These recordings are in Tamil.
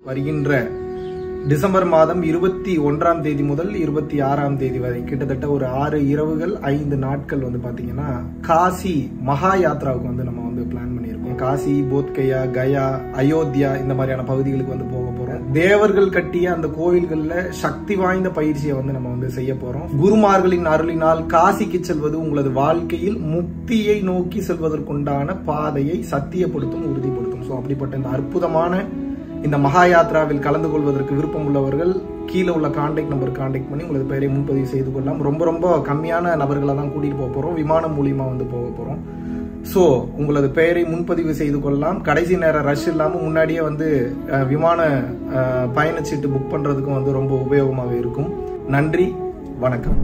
வருகின்ற டிசம்பர் மாதம் இருபத்தி ஒன்றாம் தேதி முதல் இருபத்தி ஆறாம் தேதி வரை கிட்டத்தட்ட ஒரு ஆறு இரவுகள் ஐந்து நாட்கள் வந்து பாத்தீங்கன்னா காசி மகா யாத்ராவுக்கு வந்து நம்ம வந்து பிளான் பண்ணியிருக்கோம் காசி போத்கயா கயா அயோத்தியா இந்த மாதிரியான பகுதிகளுக்கு வந்து போக போறோம் தேவர்கள் கட்டிய அந்த கோயில்கள்ல சக்தி வாய்ந்த பயிற்சியை வந்து நம்ம வந்து செய்ய போறோம் குருமார்களின் அருளினால் காசிக்கு செல்வது உங்களது வாழ்க்கையில் முக்தியை நோக்கி செல்வதற்குண்டான பாதையை சத்தியப்படுத்தும் உறுதிப்படுத்தும் ஸோ அப்படிப்பட்ட இந்த அற்புதமான இந்த மகா யாத்ராவில் கலந்து கொள்வதற்கு விருப்பம் உள்ளவர்கள் கீழே உள்ள கான்டாக்ட் நம்பர் கான்டாக்ட் பண்ணி உங்களது பெயரை முன்பதிவு செய்து கொள்ளலாம் ரொம்ப ரொம்ப கம்மியான நபர்களை தான் கூட்டிட்டு போக போறோம் விமானம் மூலியமா வந்து போக போறோம் ஸோ உங்களது பெயரை முன்பதிவு செய்து கொள்ளலாம் கடைசி நேரம் ரஷ் இல்லாமல் முன்னாடியே வந்து அஹ், விமான அஹ், பயணச்சீட்டு புக் பண்றதுக்கும் வந்து ரொம்ப உபயோகமாக இருக்கும் நன்றி வணக்கம்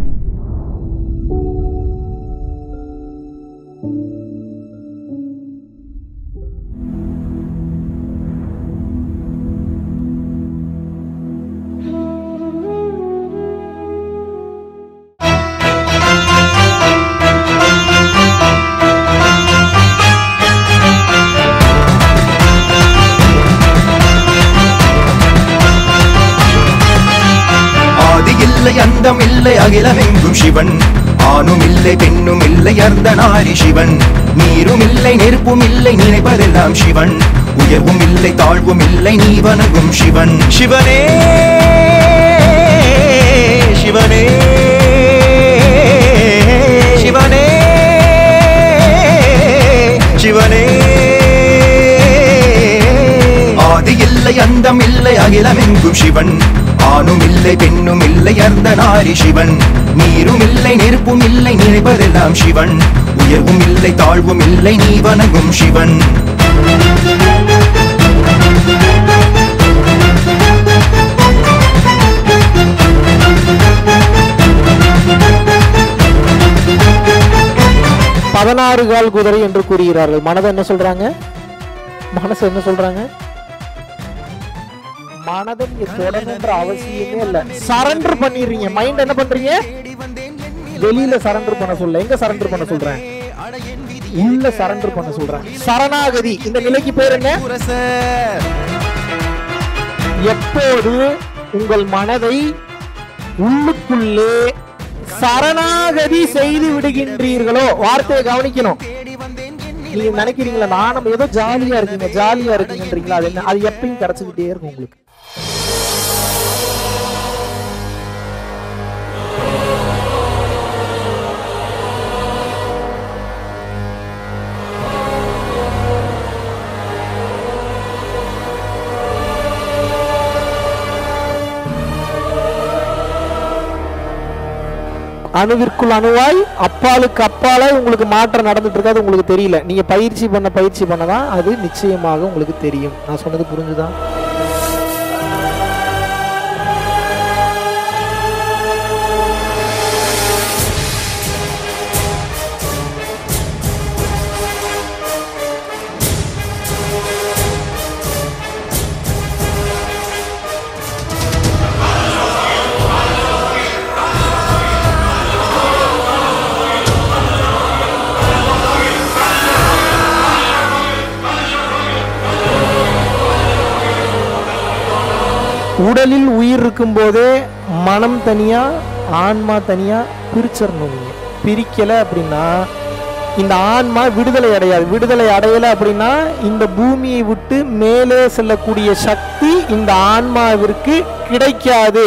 ஆதி இல்லை அந்தம் இல்லை அகிலமெங்கும் சிவன் ஆணும் இல்லை பெண்ணும் இல்லை அர்த்த நாரி சிவன் நீரும் இல்லை நெருப்பும் இல்லை நினைப்பதெல்லாம் சிவன் உயர்வும் இல்லை தாழ்வும் இல்லை நீ வணங்கும் சிவன் சிவனே சிவனே சிவனே சிவனே ஆதி இல்லை அந்தம் இல்லை அகிலமெங்கும் சிவன் ஆணும் இல்லை பெண்ணும் இல்லை அர்த்த நாரி சிவன் நீரும் இல்லை நெருப்பும் இல்லை நினைப்பதெல்லாம் சிவன் உயர்வும் இல்லை தாழ்வும் இல்லை நீ வணங்கும் சிவன் பதினாறு கால் குதிரை என்று கூறுகிறார்கள் மனதை என்ன சொல்றாங்க மனசு என்ன சொல்றாங்க மனதை நீங்க தொடரணுன்ற அவசியமே இல்ல சரண்டர் பண்ணிடுறீங்க மைண்ட் என்ன பண்றீங்க வெளியில சரண்டர் பண்ண சொல்ல எங்க சரண்டர் பண்ண சொல்றேன் உள்ள சரண்டர் பண்ண சொல்றேன் சரணாகதி இந்த நிலைக்கு பேர் என்ன எப்போது உங்கள் மனதை உள்ளுக்குள்ளே சரணாகதி செய்து விடுகின்றீர்களோ வார்த்தையை கவனிக்கணும் நீங்க நினைக்கிறீங்களா நான் நம்ம ஏதோ ஜாலியா இருக்கீங்க ஜாலியா இருக்கீங்கன்றீங்களா அது என்ன அது எப்பயும் கிடைச்சுக்கிட்டே இருக்கும் உங்களுக்கு அணுவிற்குள் அணுவாய் அப்பாலுக்கு அப்பாலாய் உங்களுக்கு மாற்றம் நடந்துட்டு இருக்காது உங்களுக்கு தெரியல நீங்க பயிற்சி பண்ண பயிற்சி பண்ணதான் அது நிச்சயமாக உங்களுக்கு தெரியும் நான் சொன்னது புரிஞ்சுதா உடலில் உயிர் இருக்கும் போதே மனம் தனியா ஆன்மா தனியா பிரிச்சிடணும் நீங்க பிரிக்கல அப்படின்னா இந்த ஆன்மா விடுதலை அடையாது விடுதலை அடையல அப்படின்னா இந்த பூமியை விட்டு மேலே செல்லக்கூடிய சக்தி இந்த ஆன்மாவிற்கு கிடைக்காது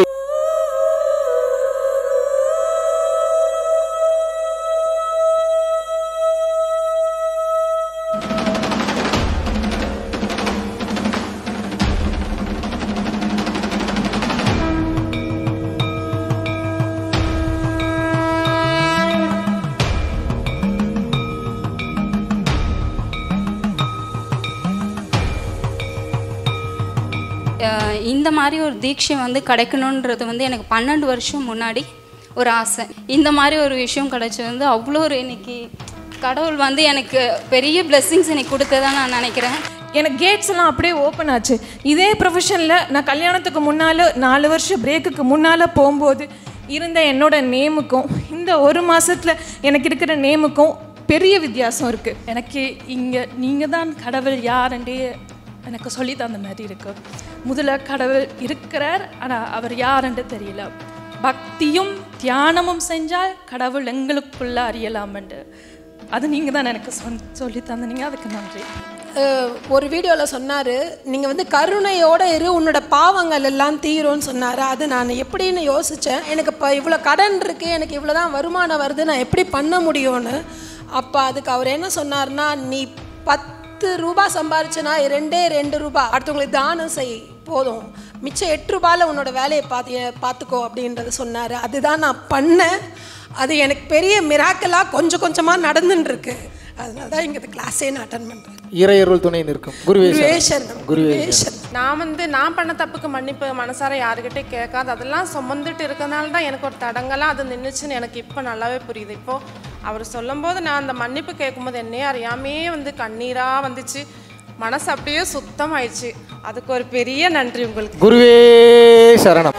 அஹ் இந்த மாதிரி ஒரு தீட்சை வந்து கிடைக்கணுன்றது வந்து எனக்கு பன்னெண்டு வருஷம் முன்னாடி ஒரு ஆசை இந்த மாதிரி ஒரு விஷயம் கிடைச்சது வந்து அவ்வளோ ஒரு இன்னைக்கு கடவுள் வந்து எனக்கு பெரிய blessings எனக்கு கொடுத்ததா நான் நினைக்கிறேன் எனக்கு கேட்ஸ் எல்லாம் அப்படியே ஓப்பன் ஆச்சு இதே ப்ரொஃபஷனில் நான் கல்யாணத்துக்கு முன்னால் நாலு வருஷம் பிரேக்குக்கு முன்னால் போகும்போது இருந்த என்னோட நேமுக்கும் இந்த ஒரு மாசத்துல எனக்கு இருக்கிற நேமுக்கும் பெரிய வித்தியாசம் இருக்குது எனக்கு இங்கே நீங்கள் தான் கடவுள் யாருன்றே எனக்கு சொல்லி தந்த மாதிரி இருக்கு முதல்ல கடவுள் இருக்கிறார் ஆனால் அவர் யாருன்னு தெரியல பக்தியும் தியானமும் செஞ்சால் கடவுள் எங்களுக்குள்ள அறியலாம்ண்டு அது நீங்கள் தான் எனக்கு சொன் சொல்லி தந்தீங்க அதுக்கு நன்றி அஹ், ஒரு வீடியோவில் சொன்னார் நீங்கள் வந்து கருணையோடு இரு உன்னோட பாவங்கள் எல்லாம் தீரும்னு சொன்னார் அது நான் எப்படின்னு யோசித்தேன் எனக்கு இப்போ இவ்வளோ கடன் இருக்குது எனக்கு இவ்வளோ தான் வருமானம் வருது நான் எப்படி பண்ண முடியும்னு அப்போ அதுக்கு அவர் என்ன சொன்னார்னா நீ பத்து ரூபா சம்பாரிச்சனா ரெண்டே ரெண்டு ரூபா அடுத்தவங்களுக்கு தானம் செய் போதும் மிச்சம் எட்டு ரூபாயில் உன்னோட வேலையை பார்த்து பார்த்துக்கோ அப்படின்றத சொன்னார் அதுதான் நான் பண்ணேன் அது எனக்கு பெரிய மிராக்கலாக கொஞ்சம் கொஞ்சமாக நடந்துன்னு இருக்கு அதனால தான் இங்கே கிளாஸே நான் அட்டன் பண்ணுறேன் இறையருள் துணை நிற்கும் குருவே குருவேஷன் குருவேஷன் நான் வந்து நான் பண்ண தப்புக்கு மன்னிப்பு மனசார யாருக்கிட்டே கேட்காது அதெல்லாம் சுமந்துட்டு இருக்கனால தான் எனக்கு ஒரு தடங்கலாம் அது நின்றுச்சுன்னு எனக்கு இப்போ நல்லாவே புரியுது இப்போ அவர் சொல்லும்போது நான் அந்த மன்னிப்பு கேட்கும்போது என்னையே அறியாமையே வந்து கண்ணீராக வந்துச்சு மனசு அப்படியே சுத்தமாயிடுச்சு அதுக்கு ஒரு பெரிய நன்றி உங்களுக்கு குருவே சரணம்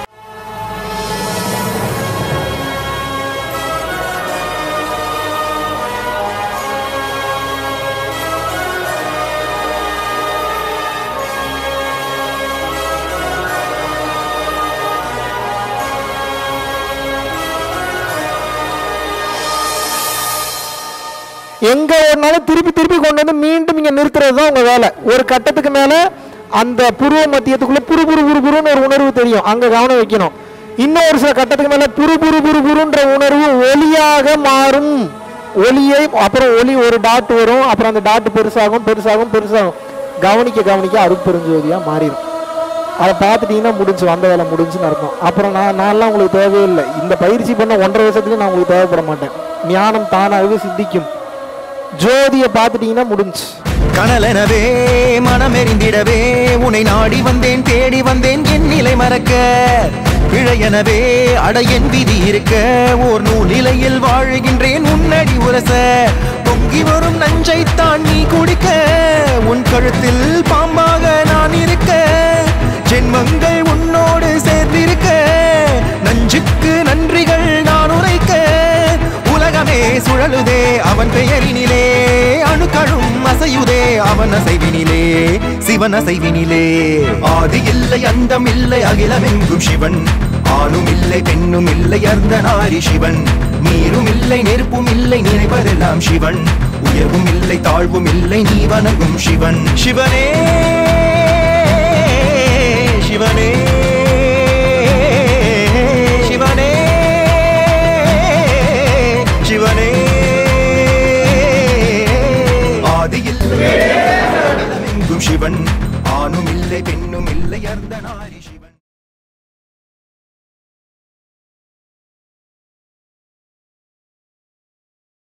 எங்க ஓடினாலும் திருப்பி திருப்பி கொண்டு வந்து மீண்டும் இங்க நிறுத்துறது தான் உங்க வேலை ஒரு கட்டத்துக்கு மேல அந்த புருவ மத்தியத்துக்குள்ள புரு புரு புரு புருன்னு ஒரு உணர்வு தெரியும் அங்க கவனம் வைக்கணும் இன்னும் ஒரு சில கட்டத்துக்கு மேல புரு புரு புரு புருன்ற உணர்வு ஒளியாக மாறும் ஒளியை அப்புறம் ஒளி ஒரு டாட் வரும் அப்புறம் அந்த டாட் பெருசாகும் பெருசாகும் பெருசாகும் கவனிக்க கவனிக்க அருட்பெருஞ்சோதியா மாறிடும் அதை பார்த்துட்டீங்கன்னா முடிஞ்சு வந்த வேலை முடிஞ்சுன்னு அர்த்தம் அப்புறம் நான் நான்லாம் உங்களுக்கு தேவையில்லை இந்த பயிற்சி பண்ண ஒன்றரை வருஷத்துக்கு நான் உங்களுக்கு தேவைப்பட மாட்டேன் ஞானம் தானாகவே சித்திக்கும் ஜோதியை பார்த்துட்டீங்கன்னா முடிஞ்சு கனலெனவே மனமெறிந்திடவே உன்னை நாடி வந்தேன் தேடி வந்தேன் என் நிலை மறக்க பிழையெனவே அட என் விதி இருக்க ஓர் நூலிலையில் வாழுகின்றேன் உன்னடி உரச பொங்கி வரும் நஞ்சைத்தான் நீ குடிக்க உன் கழுத்தில் பாம்பாக நான் இருக்க ஜென்மங்கள் உன்னோடு சேர்ந்திருக்க நஞ்சுக்கு நன்றிகள் நான் உரைக்க உலகமே சுழலுதே அவன் பெயரினிலே அணுக்களும் அசையுதே அவன் அசைவினிலே சிவன் அசைவினிலே ஆதி இல்லை அந்தம் இல்லை அகிலமெங்கும் சிவன் ஆணும் இல்லை பெண்ணும் இல்லை அர்த்த நாரி சிவன் நீரும் இல்லை நெருப்பும் இல்லை நினைப்பதெல்லாம் சிவன் உயர்வும் இல்லை தாழ்வும் இல்லை நீ வணங்கும் சிவன் சிவனே சிவனே சிவனே சிவனே ஆதியில் எங்கும் சிவன் ஆணும் இல்லை பெண்ணும் இல்லை அர்த்த நாரி சிவன்